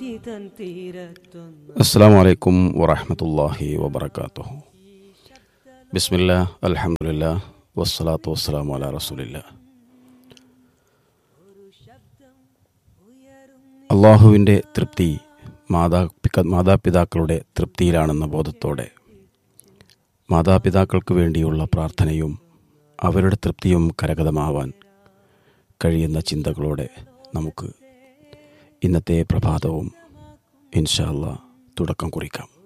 തൻ തീരത്തൊന്ന് അസ്സാം വലൈക്കും വറഹമത്തല്ലാഹി വബർക്കാത്തു ബിസ്മില്ല അൽഹംദുലില്ല വസ്സലാത്തു വസ്സലാമു അല റസൂലില്ല അള്ളാഹുവിൻ്റെ തൃപ്തി മാതാ പിക- മാതാപിതാക്കളുടെ തൃപ്തിയിലാണെന്ന ബോധത്തോടെ മാതാപിതാക്കൾക്ക് വേണ്ടിയുള്ള പ്രാർത്ഥനയും അവരുടെ തൃപ്തിയും കരഗതമാവാൻ കഴിയുന്ന ചിന്തകളോടെ നമുക്ക് ഇന്നത്തെ പ്രഭാതവും ഇൻഷാല്ല തുടക്കം കുറിക്കാം